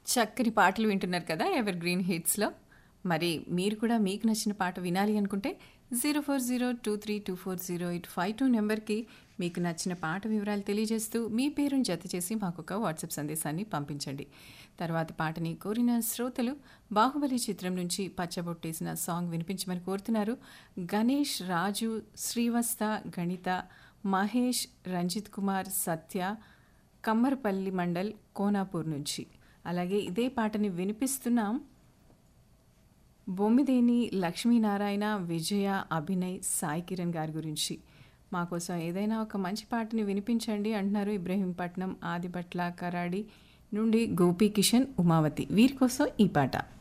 చక్కని పాటలు వింటున్నారు కదా ఎవర్ గ్రీన్ హిట్స్లో మరి మీరు కూడా మీకు నచ్చిన పాట వినాలి అనుకుంటే zero four zero two three two four zero eight five two నెంబర్కి మీకు నచ్చిన పాట వివరాలు తెలియజేస్తూ మీ పేరును జత చేసి మాకు ఒక వాట్సాప్ సందేశాన్ని పంపించండి తర్వాత పాటని కోరిన శ్రోతలు బాహుబలి చిత్రం నుంచి పచ్చబొట్టేసిన సాంగ్ వినిపించమని కోరుతున్నారు గణేష్ రాజు శ్రీవస్త గణిత మహేష్ రంజిత్ కుమార్ సత్య కమ్మరపల్లి మండల్ కోనాపూర్ నుంచి అలాగే ఇదే పాటని వినిపిస్తున్నాం బొమ్మిదేని లక్ష్మీనారాయణ విజయ అభినయ్ సాయి కిరణ్ గారి గురించి మా కోసం ఏదైనా ఒక మంచి పాటని వినిపించండి అంటున్నారు ఇబ్రహీంపట్నం ఆదిపట్ల కరాడి నుండి గోపీ కిషన్ ఉమావతి వీరి కోసం ఈ పాట